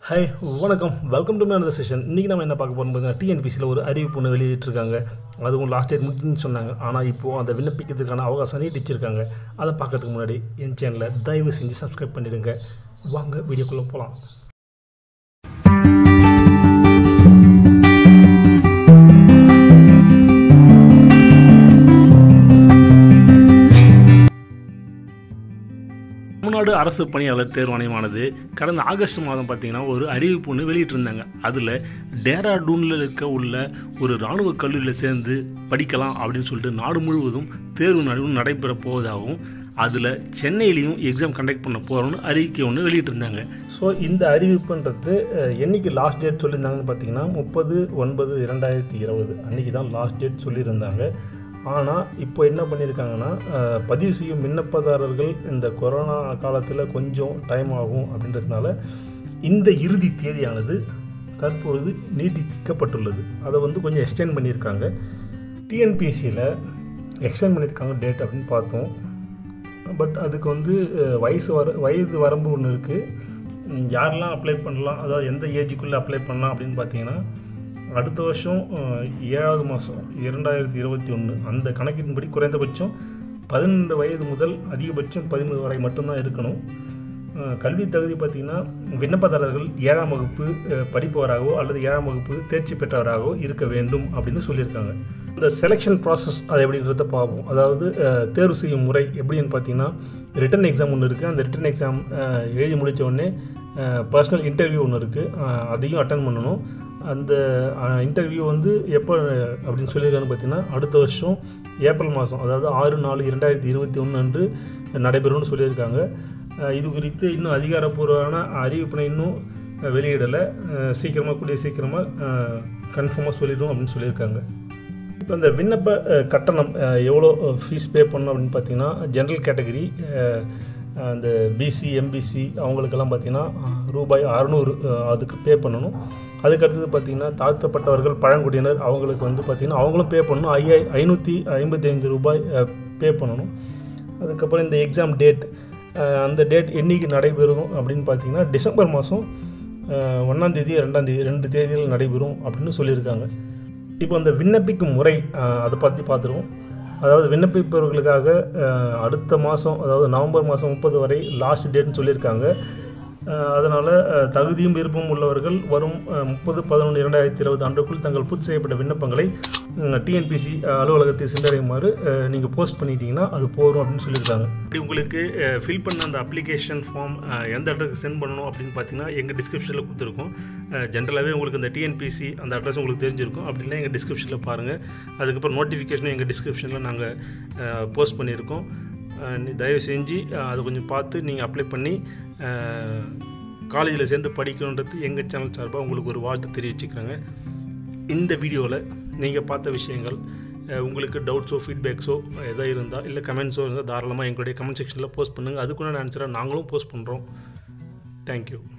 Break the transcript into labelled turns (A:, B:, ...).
A: hi வணக்கம் welcome to மேனது session இன்றைக்கி நம்ம என்ன பார்க்க போகிறோம் பார்த்தீங்கன்னா டிஎன்பிசியில் ஒரு அறிவிப்பு ஒன்று வெளியிட்டிருக்காங்க அதுவும் லாஸ்ட் டேட் முடிஞ்சுன்னு சொன்னாங்க ஆனால் இப்போது அந்த விண்ணப்பிக்கிறதுக்கான அவகாசம் நீட்டிச்சிருக்காங்க அதை பார்க்கறதுக்கு முன்னாடி என் சேனலை தயவு செஞ்சு சப்ஸ்கிரைப் பண்ணிடுங்க வாங்க வீடியோக்குள்ளே போகலாம் தமிழ்நாடு அரசு பணியாளர் தேர்வாணையமானது கடந்த ஆகஸ்ட் மாதம் பார்த்தீங்கன்னா ஒரு அறிவிப்பு ஒன்று வெளியிட்டிருந்தாங்க அதில் டேராடூனில் இருக்க உள்ள ஒரு இராணுவ கல்லூரியில் சேர்ந்து படிக்கலாம் அப்படின்னு சொல்லிட்டு நாடு முழுவதும் தேர்வு நடைவு நடைபெற போவதாகவும் அதில் சென்னையிலையும் எக்ஸாம் கண்டக்ட் பண்ண போகிறோம்னு அறிவிக்கை ஒன்று வெளியிட்டிருந்தாங்க ஸோ இந்த அறிவிப்புன்றது அஹ், என்னைக்கு லாஸ்ட் டேட் சொல்லியிருந்தாங்கன்னு பார்த்தீங்கன்னா முப்பது ஒன்பது இரண்டாயிரத்தி இருபது அன்றைக்கி தான் லாஸ்ட் டேட் சொல்லியிருந்தாங்க ஆனால் இப்போ என்ன பண்ணியிருக்காங்கன்னா அஹ், பதிவு செய்யும் விண்ணப்பதாரர்கள் இந்த கொரோனா காலத்தில் கொஞ்சம் டைம் ஆகும் அப்படின்றதுனால இந்த இறுதி தேதியானது தற்பொழுது நீட்டிக்கப்பட்டுள்ளது அதை வந்து கொஞ்சம் எக்ஸ்டெண்ட் பண்ணியிருக்காங்க டிஎன்பிசியில் எக்ஸ்டெண்ட் பண்ணியிருக்காங்க டேட் அப்படின்னு பார்த்தோம் பட் அதுக்கு வந்து அஹ், வயசு வர வயது வரம்பு ஒன்று இருக்குது யாரெல்லாம் அப்ளை பண்ணலாம் அதாவது எந்த ஏஜுக்குள்ளே அப்ளை பண்ணலாம் அப்படின்னு பார்த்தீங்கன்னா அடுத்த வருஷம் அஹ், ஏழாவது மாதம் இரண்டாயிரத்தி இருபத்தி ஒன்று அந்த கணக்கின்படி குறைந்தபட்சம் பதினெண்டு வயது முதல் அதிகபட்சம் பதிமூணு வரை மட்டும்தான் இருக்கணும் அஹ், கல்வி தகுதி பார்த்திங்கன்னா விண்ணப்பதாரர்கள் ஏழாம் வகுப்பு அஹ், படிப்பவராகவோ அல்லது ஏழாம் வகுப்பு தேர்ச்சி பெற்றவராகவோ இருக்க வேண்டும் அப்படின்னு சொல்லியிருக்காங்க இந்த செலெக்ஷன் ப்ராசஸ் அது எப்படின்றத பார்ப்போம் அதாவது அஹ், தேர்வு செய்யும் முறை எப்படின்னு பார்த்தீங்கன்னா ரிட்டன் எக்ஸாம் ஒன்று இருக்குது அந்த ரிட்டன் எக்ஸாம் எழுதி முடித்த உடனே பர்சனல் இன்டர்வியூ ஒன்று இருக்குது அதையும் அட்டன் பண்ணணும் அந்த இன்டர்வியூ வந்து எப்போ அப்படின்னு சொல்லியிருக்காங்க பார்த்தீங்கன்னா அடுத்த வருஷம் ஏப்ரல் மாதம் அதாவது ஆறு நாலு இரண்டாயிரத்தி இருபத்தி ஒன்று அன்று நடைபெறும்னு சொல்லியிருக்காங்க அஹ், இது குறித்து இன்னும் அதிகாரப்பூர்வமான அறிவிப்பினை இன்னும் வெளியிடலை சீக்கிரமாக கூடிய சீக்கிரமாக கன்ஃபார்மாக சொல்லிடும் அப்படின்னு சொல்லியிருக்காங்க இப்போ இந்த விண்ணப்ப அஹ், கட்டணம் அஹ், எவ்வளோ ஃபீஸ் பே பண்ணணும் அப்படின்னு பார்த்தீங்கன்னா ஜென்ரல் கேட்டகரி அந்த பிசி எம்பிசி அவங்களுக்கெல்லாம் பார்த்தீங்கன்னா அஹ், ரூபாய் அறநூறு அதுக்கு பே பண்ணணும் அதுக்கடுத்தது பார்த்தீங்கன்னா தாழ்த்தப்பட்டவர்கள் பழங்குடியினர் அவங்களுக்கு வந்து பார்த்திங்கன்னா அவங்களும் பே பண்ணணும் ஐயா ஐநூற்றி ஐம்பத்தி ஐந்து ரூபாய் பே பண்ணணும் அதுக்கப்புறம் இந்த எக்ஸாம் டேட் அந்த டேட் என்னைக்கு நடைபெறும் அப்படின்னு பார்த்தீங்கன்னா டிசம்பர் மாதம் ஒன்றாந்தேதி ரெண்டாந்தேதி ரெண்டு தேதியில் நடைபெறும் அப்படின்னு சொல்லியிருக்காங்க இப்போ அந்த விண்ணப்பிக்கும் முறை அஹ், அதை பற்றி பார்த்துருவோம் அதாவது விண்ணப்பிப்பவர்களுக்காக அஹ், அடுத்த மாதம் அதாவது நவம்பர் மாதம் முப்பது வரை லாஸ்ட் டேட்னு சொல்லியிருக்காங்க அதனால் தகுதியும் விருப்பம் உள்ளவர்கள் வரும் முப்பது பதினொன்று இரண்டாயிரத்தி இருபது அன்றுக்குள் தங்கள் பூர்த்தி செய்யப்பட்ட விண்ணப்பங்களை டிஎன்பிசி அலுவலகத்தை சென்றடையுமாறு நீங்கள் போஸ்ட் பண்ணிட்டீங்கன்னா அது போதும் அப்படின்னு சொல்லியிருக்காங்க இப்படி உங்களுக்கு ஃபில் பண்ண அந்த அப்ளிகேஷன் ஃபார்ம் எந்த அட்ரஸ்க்கு சென்ட் பண்ணணும் அப்படின்னு பார்த்தீங்கன்னா எங்கள் டிஸ்கிரிப்ஷனில் கொடுத்துருக்கோம் ஜென்ரலாகவே உங்களுக்கு இந்த டிஎன்பிசி அந்த அட்ரஸ் உங்களுக்கு தெரிஞ்சிருக்கும் அப்படின்னா எங்கள் டிஸ்கிரிப்ஷனில் பாருங்கள் அதுக்கப்புறம் நோட்டிஃபிகேஷனும் எங்கள் டிஸ்கிரிப்ஷனில் நாங்கள் போஸ்ட் பண்ணியிருக்கோம் அஹ் நீ தயவு செஞ்சு அஹ் அதை கொஞ்சம் பார்த்து நீங்கள் அப்ளை பண்ணி காலேஜில் சேர்ந்து படிக்கணுன்றது எங்கள் சேனல் சார்பாக உங்களுக்கு ஒரு வாழ்த்து தெரிவிச்சுக்கிறேங்க இந்த வீடியோவில் நீங்கள் பார்த்த விஷயங்கள் அஹ் உங்களுக்கு டவுட்ஸோ ஃபீட்பேக்ஸோ எதாவது இருந்தால் இல்லை கமெண்ட்ஸோ இருந்தால் தாராளமாக எங்களுடைய கமெண்ட் செக்ஷனில் போஸ்ட் பண்ணுங்கள் அதுக்குண்டான ஆன்சராக நாங்களும் போஸ்ட் பண்ணுறோம் தேங்க்யூ